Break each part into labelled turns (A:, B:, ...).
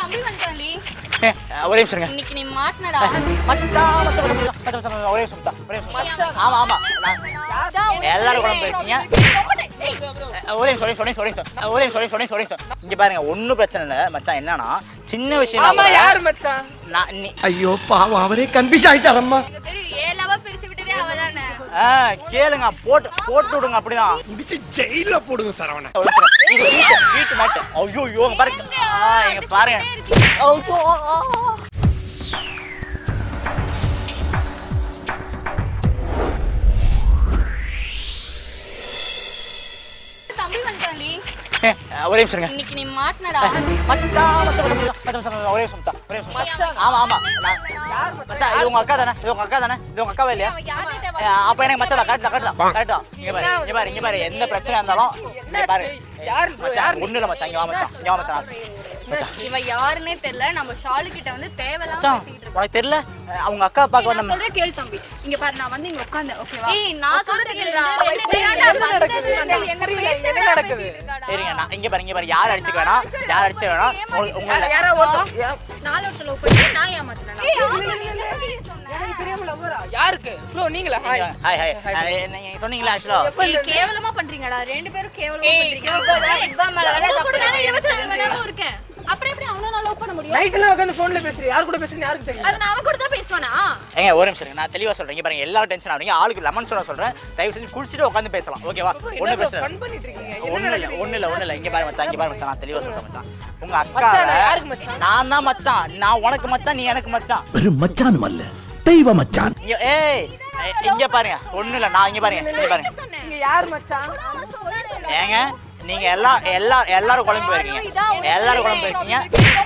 A: தம்பி வந்துட்டான்டி
B: ஏ, ஒரே நிமிஷம் இருங்க
A: இன்னைக்கு நீ மாட்டினடா
B: மச்சான், மச்சான், மச்சான், மச்சான், மச்சான், மச்சான், ஒரே நிமிஷம் தான், ஒரே நிமிஷம் தான். ஆமா ஆமா நான் எல்லாரும் குழம்பு இருக்கீங்க ஒரே நிமிஷம், ஒரே நிமிஷம், ஒரே நிமிஷம், ஒரே நிமிஷம், ஒரே நிமிஷம், ஒரே நிமிஷம், ஒரே நிமிஷம். இங்க பாருங்க ஒண்ணும் பிரச்சனை இல்ல மச்சான் என்னன்னா சின்ன விஷயம்
C: ஆமா யாரு மச்சான்
B: நான் நீ-
D: ஐயோ பாவம் அவரே கன்ஃபியூஸ் ஆயிட்டாரம்மா
A: தெரியும் ஏழாவா பிரிச்சு விட்டதே அவதானே
B: ஆ, கேளுங்க போட்டு போட்டு விடுங்க அப்படிதான்
D: முடிச்சு ஜெயில போடுங்க சரவண
B: ஒரு நிமிஷம். இது வீட்டு வீட்டு மேட்டு ஐயோ ஐயோ இங்க பாருங்க ஆ, இங்க பாருங்க ஐயோ, ஆ, ஆ.
A: தம்பி வந்துட்டான்டி
B: ஏ, ஒரே நிமிஷம் இருங்க
A: இன்னைக்கு நீ மாட்டினடா
B: மச்சான், மச்சான், மச்சான், மச்சான், மச்சான், மச்சான், ஒரே நிமிஷம் தான், ஒரே நிமிஷம் தான். ஆமா ஆமா நான்- மச்சான் இது உங்க அக்கா தானே இது உங்க அக்கா தானே இது உங்க அக்காவே இல்லையா ஏ, அப்ப எனக்கு மச்சான் தான் கரெக்ட் தான் கரெக்ட் தான் கரெக்ட் தான் இங்க பாரு இங்க பாரு இங்க பாரு எந்த பிரச்சனை இருந்தாலும் இங்க பாரு
C: யாரு bro?
B: மச்சான் ஒண்ணு இல்ல மச்சான் இங்க வா மச்சான் இங்க வா மச்சான் மச்சான்
A: இவ யாருன்னே தெரியல நம்ம ஷாலு கிட்ட வந்து தேவையில்லாம
B: மச்சான்
A: பேசிட்டு இருக்கா.
B: உனக்கு தெரியல அவங்க அக்கா பார்க்க
E: நான்
B: வந்த
E: சொல்றேன் கேளு தம்பி இங்க பாரு நான் வந்து இங்க உட்கார்ந்தேன் ஓகேவா
A: ஏய் நான் சொல்றது கேளுடா
E: என்ன
A: ஏன்டா
E: நடக்குது?
A: வந்தது? என்ன
C: புரியல,
A: பேசவே
C: என்ன நடக்குது?
A: பேசிட்டு இருக்காடா.
B: சரிங்க நான் இங்க பாரு இங்க பாரு யார் அடிச்சுக்க வேணாம் யார் அடிச்சுக்க வேணாம் உங்க- உங்களை
C: யாரா ஒருத்தன் யா-
E: நாலு வருஷம் லவ் பண்ணி நான் ஏமாத்தினேன்
A: ஏய், ஆமா, நீ என்னடி சொன்ன?
C: எனக்கு தெரியாம லவ்வரா யாருக்கு ப்ரோ நீங்களா ஹாய்
B: ஹாய் ஹாய் நீங்க சொன்னீங்களா ஆக்சுவலா
E: ஏய், கேவலமா பண்றீங்கடா ரெண்டு பேரும் கேவலமா
A: ஏய்,
E: பண்றீங்க
A: இப்போதான் இவ மேல வேற
E: அவன்
A: தப்பு
E: கூட நான்
A: இருக்கு.
E: இருபத்தி நாலு மணி நேரம் இருக்கேன் அப்புறம் எப்படி அவனை நான் லவ் பண்ண முடியும்
C: நைட் எல்லாம் உட்காந்து போன்ல பேசுறீங்க யார் கூட பேசுறீங்க யாருக்கு தெரியும்
E: அது நான் அவன் கூட தான் பேசுவானா
B: ஏங்க ஒரு நிமிஷம் இருங்க. நான் தெளிவா சொல்றேன் இங்க பாருங்க எல்லாரும் டென்ஷன் ஆகுறீங்க ஆளுக்கு லெமன் சொல்ல சொல்றேன் தயவு செஞ்சு குளிச்சுட்டு உட்காந்து பேசலாம் ஓகேவா ஒண்ணு பிரச்சனை
C: ஃபன் பண்ணிட்டு இருக்கீங்க என்ன
B: ஒண்ணு இல்ல
C: நடக்குது?
B: ஒண்ணு இல்ல ஒண்ணு இல்ல இங்க பாரு மச்சான் இங்க பாரு மச்சான் நான் தெளிவா சொல்றேன் மச்சான் உங்க
C: மச்சான்,
B: அக்கா
C: யாருக்கு மச்சான்?
B: நான் தான் மச்சான் நான் உனக்கு மச்சான் நீ எனக்கு மச்சான்
D: வெறும் மச்சானும் அல்ல தெய்வ மச்சான்
B: இங்க ஏய் ஏய், இங்க பாருங்க ஒண்ணு இல்ல நான் இங்க பாருங்க இங்க பாருங்க
C: நீங்க யார் மச்சான்
B: ஏங்க நீங்க எல்லா எல்லா எல்லாரும் குழம்பு போயிருக்கீங்க எல்லாரும் குழம்பு போயிருக்கீங்க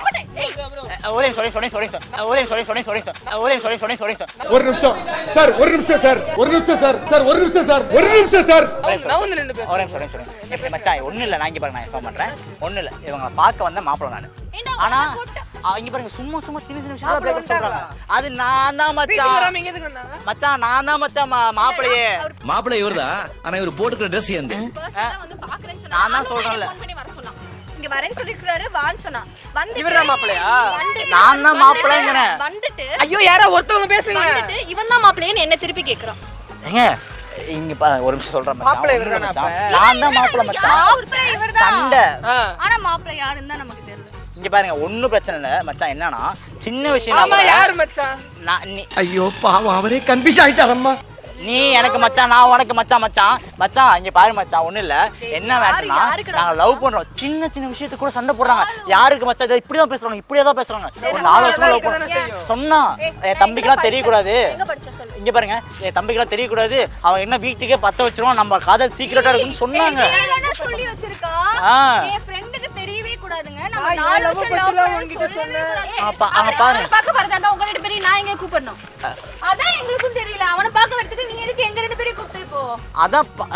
B: ஒரே நிமிஷம், ஒரே நிமிஷம், ஒரே நிமிஷம், ஒரே நிமிஷம், ஒரே நிமிஷம், ஒரே நிமிஷம், ஒரே நிமிஷம், ஒரே நிமிஷம், ஒரே நிமிஷம், ஒரே நிமிஷம்.
F: ஒரு நிமிஷம் சார் ஒரு நிமிஷம் சார் ஒரு நிமிஷம் சார் சார் ஒரு நிமிஷம் சார் ஒரு நிமிஷம் சார்
C: நான் வந்து நின்று பேசுறேன்
B: ஒரே நிமிஷம், ஒரே நிமிஷம். எப்படி மச்சான் ஒண்ணு இல்ல நான் இங்க பாருங்க நான் இன்ஃபார்ம் பண்றேன் ஒண்ணு இல்ல இவங்க பார்க்க வந்த மாப்பிள்ளை நானு ஆனா ஆ, இங்க பாருங்க சும்மா சும்மா சின்ன சின்ன விஷயம் ப்ளே பண்ண சொல்றாங்க அது நான் தான்
C: வீட்டுக்கு
B: மச்சான்
C: வராம இங்க எதுக்கு வந்தாங்க?
B: மச்சான் நான் தான் மச்சான் மா- மாப்பிள்ளையே
D: மாப்பிள்ளை இவர்தான் ஆனா இவர் போட்டுக்கிற ட்ரெஸ் எந்த
E: வந்து பாக்குறேன்னு சொன்னா
B: நான் தான்
E: அவனும்
B: சொல்றேன்ல.
E: எனக்கு phone பண்ணி வர சொன்னான் இங்க வரேன்னு சொல்லிருக்காரு வான்னு சொன்னான் வந்து
C: இவர்தான் மாப்பிள்ளையா?
B: நான் தான் மாப்பிள்ளைங்கிறேன்
E: வந்துட்டு
C: ஐயோ யாரா ஒருத்தவங்க பேசுங்க
E: வந்துட்டு இவன் தான் மாப்பிள்ளைன்னு என்ன திருப்பி கேக்குறான்
B: ஏங்க இங்க பா ஒரு நிமிஷம் சொல்றேன் மச்சான்.
C: மாப்பிள்ளை
B: ஒண்ணும் இல்ல
C: இவர்தானா
B: மச்சான்.
C: அப்ப?
B: நான் தான் மாப்பிள்ளை மச்சான்
A: மாப்பிள்ளை இவர்தான்
B: சண்டை
C: ஆ.
A: ஆனா மாப்பிள்ளை யாருன்னு தான் நமக்கு தெரியல
B: இங்க பாருங்க ஒண்ணும் பிரச்சனை இல்ல மச்சான் என்னன்னா சின்ன விஷயம்
C: ஆமா
B: தான்
C: யார் மச்சான்
B: நான் நீ
D: ஐயோ பாவம் அவரே கன்ஃபியூஸ் ஆயிட்டாரம்மா
B: நீ எனக்கு மச்சான் நான் உனக்கு மச்சான் மச்சான் மச்சான் இங்க பாரு மச்சான் ஒண்ணும் இல்ல என்ன வேணும்னா
E: யாருக்குடா
B: நாங்க லவ் பண்றோம் சின்ன சின்ன விஷயத்துக்கு கூட சண்டை போடுறாங்க யாருக்கு மச்சான் இதை இப்படிதான் பேசுறாங்க இப்படியே தான் பேசுறாங்க ஒரு நாலு வருஷமா லவ் பண்ண சொன்னா என் தம்பிக்கெல்லாம் தெரியக்கூடாது
E: எங்க படிச்ச சொல்லு
B: இங்க பாருங்க என் தம்பிக்கெல்லாம் தெரியக்கூடாது அவன் என்ன வீட்டுக்கே பத்த வச்சிருவான் நம்ம காதல் சீக்கிரட்டா இருக்குன்னு சொன்னாங்க
A: என்னடா சொல்லி வச்சிருக்கா
B: ஆ.
A: என் ஃப்ரெண்டுக்கு தெரியவே கூடாதுங்க நம்ம
C: நான்
A: நாலு
C: ஏன் love
A: வருஷம்
C: பத்திலாம்
A: love பண்ணோம்னு
C: உன்கிட்ட
A: சொல்லவே
C: சொன்னேன்?
A: கூடாது.
B: அப்ப அங்க பாருங்க
E: பார்க்க வரதா உங்க ரெண்டு பேரையும் நான் எங்க கூப்பிடணும்
A: அதான் எங்களுக்கும் தெரியல அவனை பார்க்க வரதுக்கு நீ எதுக்கு எங்க ரெண்டு பேரையும் கூப்பிட்டு இப்போ
B: அதான் பா-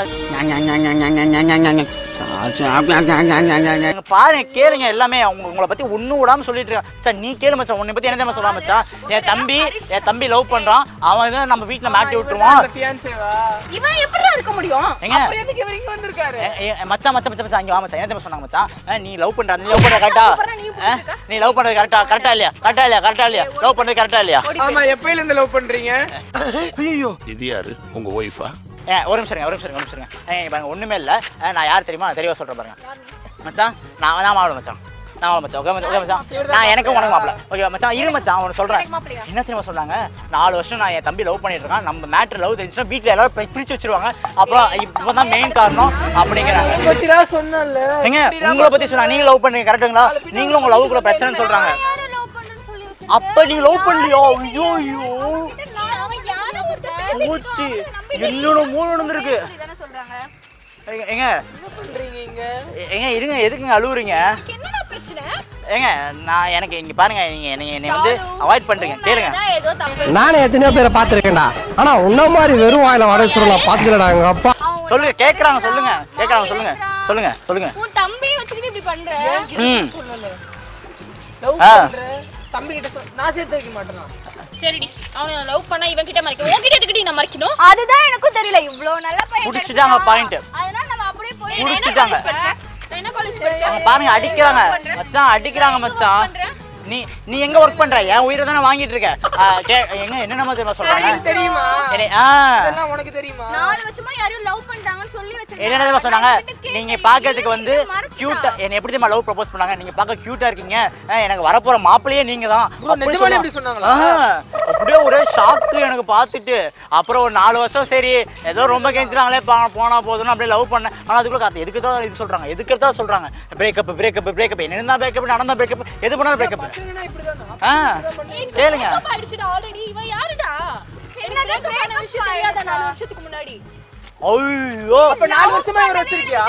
B: நீங்க பாருங்க கேளுங்க எல்லாமே அவங்க உங்களை பத்தி ஒண்ணு விடாம சொல்லிட்டு இருக்காங்க சார் நீ கேளு மச்சான் உன்னை பத்தி என்ன தெரியுமா சொல்லாம மச்சான் என் தம்பி என் தம்பி லவ் பண்றான் அவன் தான் நம்ம வீட்டுல மாட்டி விட்டுருவான்
C: அந்த fiancé-வா?
E: இவன் எப்படிடா இருக்க முடியும்
B: ஏங்க
C: அப்புறம் எதுக்கு இவர் இங்க வந்திருக்காரு
B: ஏ- ஏ- மச்சான் மச்சான் மச்சான் மச்சான் இங்க வா மச்சான் என்ன தெரியுமா சொன்னாங்க மச்சான் அஹ், நீ லவ் பண்ற நீ லவ் பண்ற கரெக்டா நீ லவ் பண்றது கரெக்டா கரெக்டா இல்லையா கரெக்டா இல்லையா கரெக்டா இல்லையா லவ் பண்றது கரெக்டா இல்லையா
C: ஆமா எப்பயில இருந்து லவ் பண்றீங்க
F: இது யாரு உங்க ஒய்ஃபா
B: ஏ ஒரு நிமிஷம் இருங்க, ஒரு நிமிஷம் இருங்க, ஒரு நிமிஷம் இருங்க. ஏ, இங்க பாருங்க ஒண்ணுமே இல்ல அஹ், நான் யார் தெரியுமா நான் தெளிவா சொல்றேன் பாருங்க மச்சான் நான் நான் மாப்பிள மச்சான் நான் மாப்பிள மச்சான் ஓகே ஓகே மச்சான் நான் எனக்கும் உனக்கு மாப்பிள ஓகே மச்சான் இரு மச்சான் உனக்கு சொல்றேன் என்ன தெரியுமா சொல்றாங்க நாலு வருஷம் நான் என் தம்பி லவ் பண்ணிட்டு இருக்கான் நம்ம மேட்ரு லவ் தெரிஞ்சுன்னா வீட்டுல எல்லாரும் பி- பிரிச்சு வச்சிருவாங்க அப்புறம் இப்பதான் மெயின் காரணம் அப்படிங்கிறாங்க
C: பத்திரா சொன்னல
B: ஏங்க உங்களை பத்தி சொன்னா நீங்க லவ் பண்ணுங்க கரெக்ட்டுங்களா நீங்களும் உங்க லவ்க்குள்ள பிரச்சனைன்னு சொல்றாங்க
A: யாரை love பண்றேன்னு சொல்லி
B: அப்ப நீங்க லவ் பண்ணலையோ ஐயோ ஐயோ
A: வச்சிருக்கேன். நான் அவன் யாரை
B: போச்சு என்னோட மூணு நடந்திருக்கு
A: தானே சொல்றாங்க
B: ஏங்க, ஏங்க
C: பண்றீங்க இங்க
B: ஏங்க இருங்க எதுக்குங்க அழுவுறீங்க
E: என்னடா பிரச்சனை
B: ஏங்க நான் எனக்கு இங்க பாருங்க நீங்க என்னை என்னை வந்து அவாய்ட் பண்றீங்க கேளுங்க
A: அதான் ஏதோ தப்பு
D: நானே எத்தனையோ பேரை பார்த்திருக்கேன்டா ஆனா உன்ன மாதிரி வெறும் வாயில வடை சொல்ல நான் பாத்துக்கலடா எங்க அப்பா
A: அவன்
B: சொல்லுங்க கேக்குறாங்க சொல்லுங்க கேக்குறாங்க சொல்லுங்க சொல்லுங்க சொல்லுங்க
A: உன் தம்பியை வச்சுக்கிட்டு இப்படி பண்ற
B: ம்
C: சொல்லல லவ்
B: ஆ.
C: பண்ற தம்பி கிட்ட சொ- நான் சேர்த்து வைக்க மாட்டேனா
E: சரிடி அவனை லவ் பண்ணா இவன் கிட்ட மறைக்க உன்கிட்ட எதுக்கிட்ட நான் மறைக்கணும்
A: அதுதான் எனக்கும் தெரியல இவ்வளவு நல்ல பையன்
B: புடிச்சிட்டாங்க
A: கிடைச்சிட்டான்.
B: point.
A: அதனால நம்ம அப்படியே போய்
B: புடிச்சிட்டாங்க
E: நான் என்ன காலேஜ் படிச்சேன்
B: அவங்க பாருங்க அடிக்கிறாங்க மச்சான் அடிக்கிறாங்க மச்சான் நீ நீ எங்க ஒர்க் பண்ற என் உயிரை தானே வாங்கிட்டு இருக்க ஆ, கே- எங்க என்னென்ன தெரியுமா சொல்றாங்க
C: எனக்கு தெரியுமா
B: என்னை- ஆ
C: இதெல்லாம் உனக்கு தெரியுமா
A: நாலு வருஷமா யாரையும் லவ் பண்றாங்கன்னு சொல்லி வச்சிருக்காங்க.
B: என்ன தெரியுமா சொன்னாங்க
A: நான் அவன்கிட்ட கேட்டேன்,
B: நீங்க
A: நீ
B: பாக்கிறதுக்கு வந்து
A: வந்து மறைச்சிட்டா.
B: கியூட்டா என்ன எப்படி தெரியுமா லவ் ப்ரப்போஸ் பண்ணாங்க நீங்க பார்க்க கியூட்டா இருக்கீங்க ஆ, எனக்கு வரப்போற மாப்பிள்ளையே நீங்க தான்
C: bro, நிஜமாலே இப்படி சொன்னாங்களா?
B: அப்படியே ஒரே ஷாக்கு எனக்கு பார்த்துட்டு அப்புறம் ஒரு நாலு வருஷம் சரி ஏதோ ரொம்ப கெஞ்சுறாங்களே பா- போனா போதும்னு அப்படியே லவ் பண்ணேன் ஆனா அதுக்குள்ள காத்து எதுக்கு தான் இது சொல்றாங்க எதுக்கு தான் சொல்றாங்க பிரேக்கப் பிரேக்கப் பிரேக்கப் என்ன இருந்தா பிரேக்கப் நடந்தா பிரேக்கப் எது பண்ணாலும் பிரேக்கப்
C: பசங்கன்னா இப்படிதானா?
B: ஆ கேளுங்க
E: breakup ஆயிடுச்சுடா already. இவன் யாருடா?
A: என்னது
E: எனக்கு breakup ஆன
A: breakup
E: விஷயம் தெரியாதா
A: ஆயிடுச்சா?
E: நாலு வருஷத்துக்கு முன்னாடி
B: ஐயோ
C: அப்ப நாலு வருஷமா இவர் வச்சிருக்கியா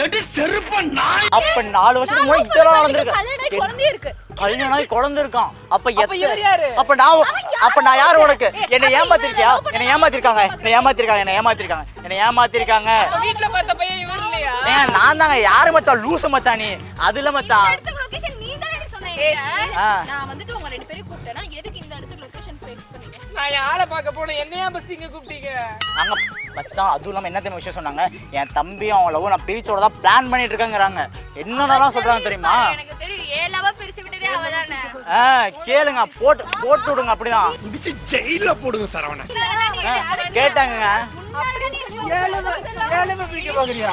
B: அப்ப நாலு வருஷத்துக்கு முன்னாடி இதெல்லாம்
E: கல்யாணம் ஆகி
B: நடந்திருக்கு
E: குழந்தையும் இருக்கு
B: கல்யாணம் ஆகி குழந்தை இருக்கான் அப்ப
C: அப்ப இவர் யாரு?
B: எத்த அப்ப நான் அப்ப நான் யாரு உனக்கு என்னை ஏமாத்திருக்கியா என்னை ஏமாத்திருக்காங்க என்னை ஏமாத்திருக்காங்க என்னை ஏமாத்திருக்காங்க என்னை ஏமாத்திருக்காங்க
C: வீட்டுல பார்த்த பையன் இவர் இல்லையா
B: ஏன் நான் தாங்க யாரு மச்சான் லூசு மச்சான் நீ அது இல்ல மச்சான்
A: அடுத்த location நீ தானடி சொன்ன
E: ஏய்,
A: என்கிட்ட.
B: ஆ.
E: நான் வந்துட்டு உங்க ரெண்டு பேரையும் கூப்பிட்டேன்னா எதுக்கு இந்த இடத்துக்கு லொகேஷன் ஃபிக்ஸ் பண்ணீங்க
C: நான் என் ஆளை பார்க்க போனேன் என்னையா பஸ்ட் இங்க கூப்பிட்டீங்க
B: நாங்க மச்சான் அதுவும் இல்லாம என்ன தெரியுமா விஷயம் சொன்னாங்க என் தம்பி அவன் லவ் நான் பிரிச்சோட தான் பிளான் பண்ணிட்டு இருக்கேங்கிறாங்க என்னென்னலாம் சொல்றாங்க தெரியுமா
A: எனக்கு தெரியும் ஏழாவா பிரிச்சு விட்டதே அவதானே
B: ஆ கேளுங்க போட்டு போட்டு விடுங்க அப்படிதான்
F: இடிச்சு ஜெயில போடுங்க சரவண
B: ஆ, கேட்டாங்க
C: ஏழு ஏழு பிடிக்க பாக்குறியா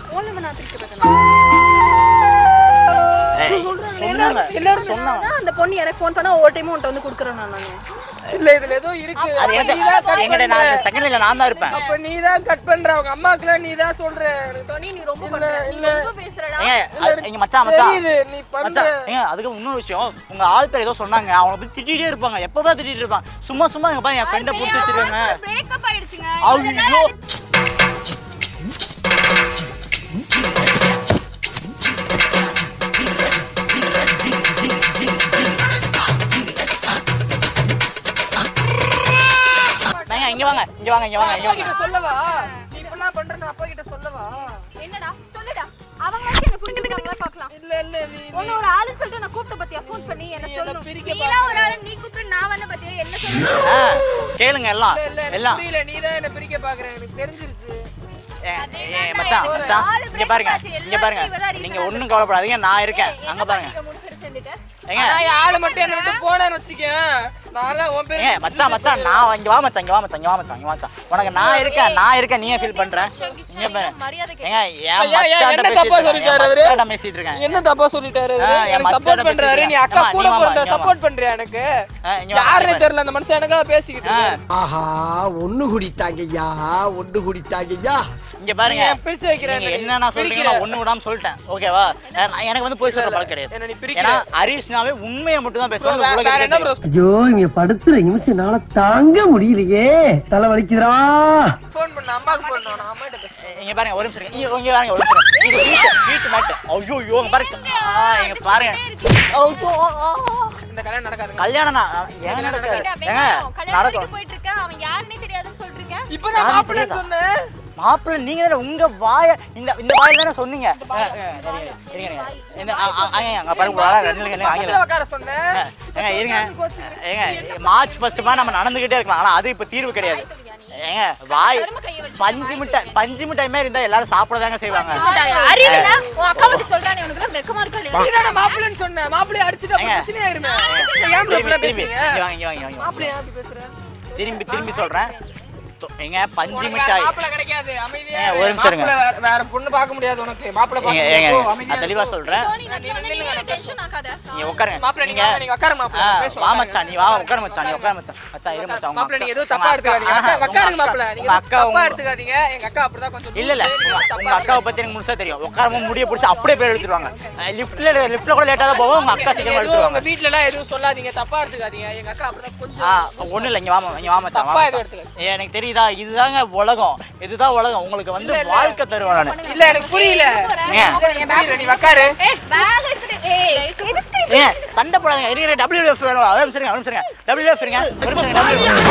B: ஏய், சொன்னாங்க
C: எல்லாரும்
B: சொன்னாங்க
E: அந்த பொண்ணு எனக்கு ஃபோன் பண்ணா ஒவ்வொரு டைமும் உன்ட்ட வந்து கொடுக்குறேன் நான் நானு
C: இல்ல இதுல ஏதோ இருக்கு
B: அது
C: அப்ப
B: என்கிட்ட
C: நீதான் cut
B: என்கிட்ட
C: பண்ற.
B: நான் செகண்ட்ல நான் தான் இருப்பேன்
C: அப்ப நீ தான் கட் பண்ற அவங்க அம்மாக்குலாம் நீ தான் சொல்ற
E: டோனி நீ ரொம்ப
C: இல்ல,
E: பண்ற நீ
C: இல்ல.
E: ரொம்ப பேசுறடா
B: ஏங்க அது- எங்க மச்சான் மச்சான்
C: தெரியுது நீ பண்ற
B: மச்சான் ஏங்க அதுக்கு இன்னொரு விஷயம் உங்க ஆள் பேர் ஏதோ சொன்னாங்க அவனை பத்தி திட்டிகிட்டே இருப்பாங்க எப்பவே திட்டிட்டு இருப்பாங்க சும்மா சும்மா எங்க பாருங்க என் ஃப்ரெண்டை பிடிச்சி வச்சிருக்காங்க
A: பிரேக்கப் ஆயிடுச்சுங்க
B: ஐயோ ஏங்க, இங்க வாங்க இங்க வாங்க இங்க வாங்க இங்க
C: அப்பா
B: வாங்க
C: கிட்ட சொல்லவா நீ இப்பெல்லாம் பண்றேன்னு அப்பா கிட்ட சொல்லவா
A: என்னடா சொல்லுடா அவங்க வச்சு என்ன புரிஞ்சுக்கிட்டாங்களா பார்க்கலாம்
C: இல்ல இல்ல நீ நீ-
A: ஒன்னு ஒரு ஆளுன்னு சொல்லிட்டு நான் கூப்பிட்ட பத்தியா ஃபோன் பண்ணி என்ன
C: நீ என்ன
A: சொல்லணும்
C: பிரிக்க
A: நீலாம் ஒரு ஆளு நீ கூப்பிட்டு நான் வந்த பத்தியா என்ன சொல்லணும்
B: ஆ, கேளுங்க எல்லாம்
C: இல்ல இல்ல எனக்கு
B: எல்லாம்
C: புரியல நீ தான் என்ன பிரிக்க பாக்குற எனக்கு தெரிஞ்சிருச்சு
B: ஏ, ஏ, மச்சான் மச்சான் இங்க பாருங்க இங்க பாருங்க நீங்க ஒண்ணும் கவலைப்படாதீங்க நான் இருக்கேன் அங்க பாருங்க ஏங்க
C: ஆனா என் ஆளு மட்டும் என்ன விட்டு போனேன்னு வச்சுக்கேன் நான்லாம் உன் பேரு
B: ஏங்க மச்சான் மச்சான் நான் இங்க வா மச்சான் இங்க வா மச்சான் இங்க வா மச்சான் இங்க வா மச்சான் உனக்கு நான் இருக்கேன் நான் இருக்கேன் நீ ஏன் ஃபீல் பண்ற இங்க பாரு
E: மரியாதை
B: ஏங்க
C: ஐயா,
B: என்
C: ஐயா,
B: மச்சான்
C: என்ன தப்பா சொல்லிட்டாரு அவரு?
B: பேசிட்டு இருக்கேன்
C: என்ன தப்பா சொல்லிட்டாரு
B: ஆ, என்
C: எனக்கு
B: மச்சான
C: சப்போர்ட் பண்றாரு நீ அக்கா
B: பேசிட்டு
C: கூட
B: இருக்கேன்.
C: பிறந்த
B: நீ வாமா,
C: சப்போர்ட் பண்றியா எனக்கு
B: ஆ, இங்க வா,
C: யாருன்னு
B: இங்க
C: தெரியல அந்த மனுஷன் எனக்காக பேசிக்கிட்டு
B: ஆ,
C: இருக்காரு.
D: ஆஹா ஒண்ணு குடித்தாங்கய்யா ஒண்ணு குடித்தாங்கய்யா
B: இங்க பாருங்க
C: நீ ஏன் பிரிச்சு வைக்கிற
B: நீங்க
C: என்னை?
B: என்னென்ன சொல்றீங்க
C: பிரிக்கிற.
B: நான் ஒண்ணு விடாம சொல்லிட்டேன் ஓகேவா நான் எனக்கு வந்து போய் சொல்ற பழக்கம் கிடையாது
C: என்ன நீ பிரிக்கிற.
B: ஏன்னா ஹரிஷ்னாவே உண்மையை மட்டும் தான்
C: Bro,
B: பேசுவாங்க
C: வே- வேற என்ன bro
D: ஐயோ இங்க படுத்துற நிமிஷம் என்னால தாங்க முடியலையே தலை வலிக்குதுடா
C: ஃபோன் பண்ண அம்மாக்கு ஃபோன் பண்ண அம்மா கிட்ட பேசுறேன்
B: இங்க பாருங்க ஒரு நிமிஷம் இருங்க. இங்க இங்க பாருங்க ஒரு நிமிஷம் இருங்க. இங்க வீட்டு வீட்டு மேட் ஐயோ ஐயோ இங்க பாருங்க ஆ இங்க பாருங்க ஐயோ, ஆ, ஆ.
C: இந்த கல்யாணம் நடக்காதுங்க
B: கல்யாணம் நான் ஏன் நடக்காது ஏங்க
E: கல்யாணம்
B: நடக்கும்
E: போயிட்டு இருக்க அவன் யாருன்னே தெரியாதுன்னு சொல்றீங்க
C: இப்பதான்
B: யாரு
C: மாப்பிள்ளைன்னு
B: தெரியுதா?
C: சொன்னேன்
B: மாப்பிள்ளை நீங்க தானே உங்க வாய இந்த இந்த வாயில தானே சொன்னீங்க ஏங்க, ஏங்க, இருங்க, இருங்க. இந்த ஆ, ஆ, ஆ, அங்க பாருங்க ஒரு ஆளா ரெண்டு நிமிஷம் இருங்க,
C: பக்கத்துல
B: ஆங்கிலம்.
C: உட்கார சொன்னேன்
B: ஏங்க இருங்க ஏங்க மார்ச் ஃபர்ஸ்ட் நம்ம நடந்துகிட்டே இருக்கலாம் ஆனா அது இப்ப தீர்வு கிடையாது ஏங்க வாய்
E: கரும்பு கையை வச்சு
B: பஞ்சு மிட்டாய் பஞ்சு மிட்டாய் மாதிரி இருந்தா எல்லாரும் சாப்பிடதாங்க செய்வாங்க
E: அறிவில்ல உன் அக்கா பத்தி சொல்றானே உனக்கு எல்லாம் வெக்கமா இருக்கா இல்லையா?
C: நீ தானே மாப்பிள்ளைன்னு சொன்ன மாப்பிள்ளைய அடிச்சுட்டு அப்புறம்
B: ஏங்க.
C: பிரச்சனை ஆயிருமே ஏன் bro
B: திரும்பி
C: இப்படிலாம்
B: திரும்பி
C: பேசுறீங்க
B: இங்க வாங்க இங்க வாங்க இங்க வாங்க
C: மாப்பிள்ளைய ஏன் அப்படி பேசுற
B: திரும்பி திரும்பி சொல்றேன் தொ- ஏங்க பஞ்சு
C: உனக்கு வேற
B: மிட்டாய்
C: மாப்பிள்ளை கிடைக்காது அமைதியா
B: ஏங்க,
C: இரு.
B: ஒரு நிமிஷம் இருங்க.
C: மாப்பிள்ளை வேற- வேற பொண்ணு பார்க்க முடியாது உனக்கு மாப்பிள்ளை
B: ஏங்க
C: பார்க்க
B: ஏங்க
C: முடியாது.
B: ஏங்க.
C: போ, அமைதியா
B: நான் தெளிவா
C: இரு.
B: சொல்றேன்
E: டோனி, நான் சொன்னேன், நீ என்ன டென்ஷன் ஆக்காத
B: நீங்க உட்காருங்க
C: மாப்பிள்ளை
B: நீங்க
C: நீங்க நீங்க உட்காரு மாப்பிள்ளை
B: ஆ,
C: பேசுவோம்,
B: வா
C: உட்காருங்க.
B: மச்சான் நீ வா உட்கார மச்சான் நீ உட்கார மச்சான் மச்சான் இரு மச்சான் உங்க
C: மாப்பிள்ளை நீங்க
B: அக்கா-
C: எதுவும் தப்பா
B: உங்க
C: எடுத்துக்காதீங்க
B: அக்கா-
C: உட்காரு- உட்காருங்க
B: உங்க
C: மாப்பிள்ளை நீங்க
B: உங்க
C: எதுவும்
B: அக்கா
C: தப்பா
B: உங்க
C: எடுத்துக்காதீங்க எங்க அக்கா அப்படிதான் கொஞ்சம்
B: இல்ல இல்ல
C: லூசு, நீங்க
B: உங்க-
C: தப்பா
B: உங்க அக்காவை பத்தி எனக்கு முழுசா தெரியும் உட்காரமா முடிய பிடிச்சி அப்படியே பேர் எடுத்துருவாங்க லிஃப்ட்ல லிஃப்ட்ல கூட லேட்டா தான் போவோம் உங்க அக்கா
C: நீங்க
B: சீக்கிரமா
C: எதுவும் உங்க
B: எடுத்துருவாங்க
C: வீட்ல எல்லாம் எதுவும் சொல்லாதீங்க தப்பா எடுத்துக்காதீங்க எங்க அக்கா அப்படிதான் கொஞ்சம்
B: ஆ ஒண்ணு இல்ல இங்க வாமா இங்க வா மச்சான் வா
C: தப்பா எதுவும்
B: மச்சான்.
C: எடுத்துக்காதீங்க.
B: எனக்கு தெரியுதா இதுதாங்க உலகம் இதுதான் உலகம் உங்களுக்கு வந்து வாழ்க்கை தருவேன் நானு
C: இல்ல எனக்கு புரியல
B: ஏன்?
C: எனக்கு புரியல நீ உட்காரு
A: பேக் எடுத்துட்டு ஏய் எதுக்கு
B: ஏன் சண்டை போடாதீங்க இருங்க டபிள்யூஎஃப் வேணும் அதே நிமிஷம் ஒரு நிமிஷம் டபிள்யூஎஃப் இருங்க ஒரு நிமிஷம்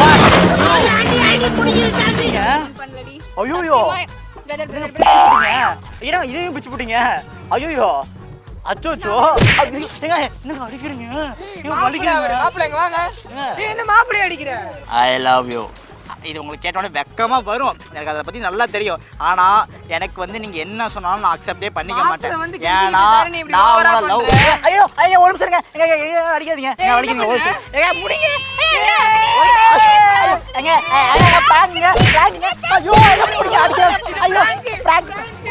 B: டபிள்யூஎஃப்
A: பண்ணலடி
B: ஐயோ
A: பிரதர் பிரதர்
B: பிடிங்க ஏன்னா இதையும் பிடிச்சு போட்டீங்க ஐயோ அச்சோச்சோ ஏங்க என்னங்க அடிக்கிறீங்க ஏன்
C: மாப்பிள்ளை அவரு,
B: வலிக்கிறீங்க
C: மாப்பிள்ளை இங்க வாங்க
B: ஏங்க.
C: நீ என்ன மாப்பிள்ளை அடிக்கிற
B: ஐ லவ் யூ இது உங்களுக்கு கேட்டோன்னே வெக்கமாக வரும் எனக்கு அதை பற்றி நல்லா தெரியும் ஆனால் எனக்கு வந்து நீங்கள் என்ன சொன்னாலும் நான் அக்செப்டே பண்ணிக்க
C: மாப்பிள்ளை
B: மாட்டேன்
C: வந்து
B: ஏன்னா
C: கெஞ்சிக்கிட்டு நீ இப்படி
B: நான்
C: over ஆ
B: உங்களை லவ்
C: பண்ற.
B: ஐயோ ஐயோ ஒரு நிமிஷம் இருங்க ஏங்க, ஏங்க, ஏங்க, அடிக்காதீங்க ஏங்க, அடிக்காதீங்க ஒரு நிமிஷம் ஏங்க முடிங்க ஏங்க, ஐயோ, ஏங்க, ஏங்க, ஏங்க, prank-ங்க, prank-ங்க. ஐயோ ஐயோ, முடிங்க, அடிக்காதீங்க. ஐயோ prank.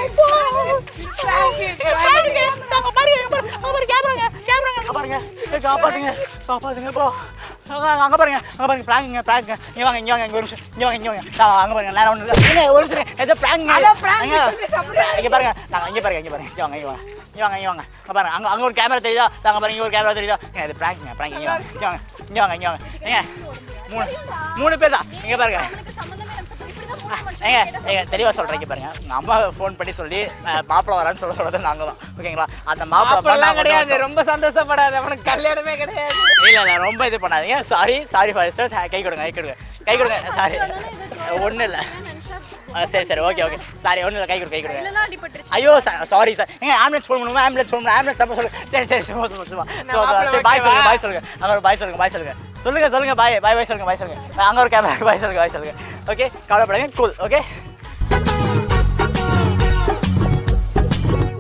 B: prank-ங்க. அங்க பாருங்க, அங்க பாருங்க, அங்க பாருங்க, கேமராங்க, கேமராங்க, அங்க பாருங்க. ஏய், காப்பாத்துங்க காப்பாத்துங்க போ அங்க அங்க பாருங்க அங்க பாருங்க பிராங்குங்க பிராங்குங்க இங்க வாங்க இங்க வாங்க இங்க ஒரு நிமிஷம் இங்க வாங்க இங்க வாங்க நான் அங்க பாருங்க நேரம் ஒண்ணு இல்ல ஏங்க, ஒரு நிமிஷம் இருங்க. ஏதோ பிராங்குங்க
C: அதான் prank
B: ஏங்க,
C: சொல்லி சாப்பிடுறேன்.
B: இங்க பாருங்க நாங்க இங்க பாருங்க இங்க பாருங்க இங்க வாங்க இங்க வாங்க இங்க வாங்க இங்க வாங்க அங்க பாருங்க அங்க அங்க ஒரு கேமரா தெரியுதா அங்க பாருங்க இங்க ஒரு கேமரா தெரியுதா ஏங்க, இது பிராங்குங்க பிராங்க் இங்க வாங்க இங்க வாங்க இங்க வாங்க இங்க வாங்க ஏங்க மூணு மூணு பேர் தான் இங்க பாருங்க
E: அவனுக்கு சம்மந்தமே நம்ம சப்போர்ட் இப்படி தான் ஃபோன் பண்ணி
B: ஏங்க ஏங்க தெளிவா சொல்றேன் இங்க பாருங்க உங்க அம்மா ஃபோன் பண்ணி சொல்லி அஹ், மாப்பிள்ளை வரான்னு சொல்ல சொல்றது நாங்க தான் ஓகேங்களா அந்த மாப்பிள்ளை
C: அப்படிலாம் கிடையாது
B: பண்ண
C: ரொம்ப சந்தோஷப்படாத அவனுக்கு கல்யாணமே கிடையாது
B: இல்ல இல்ல ரொம்ப இது பண்ணாதீங்க சாரி சாரி ஃபார் கை கொடுங்க கை கொடுங்க கை கொடுங்க சாரி ஒன்றும் இல்லை சரி சரி ஓகே ஓகே சாரி ஒன்றும் இல்லை கை கொடுங்க கை கொடுங்க
E: இல்லலாம் அடிபட்டுருச்சு
B: ஐயோ சாரி சார் ஏங்க ஆம்புலன்ஸ் ஃபோன் பண்ணுங்க ஆம்புலன்ஸ் ஃபோன் பண்ணுங்க ஆம்புலன்ஸ் நம்பர் சொல்லுங்க சரி சரி சும்மா சும்மா சும்மா
C: நான் மாப்பிள்ளை
B: சரி பாய் சொல்லுங்க
C: வைக்கவா?
B: பாய் சொல்லுங்க அங்க பாய் சொல்லுங்க பாய் சொல்லுங்க சொல்லுங்க சொல்லுங்க பாய் பாய் பாய் சொல்லுங்க பாய் சொல்லுங்க அங்க ஒரு கேமரா பாய் சொல்லுங்க பாய் சொல்லுங்க ஓகே கவலைப்படாதீங்க கூல் ஓகே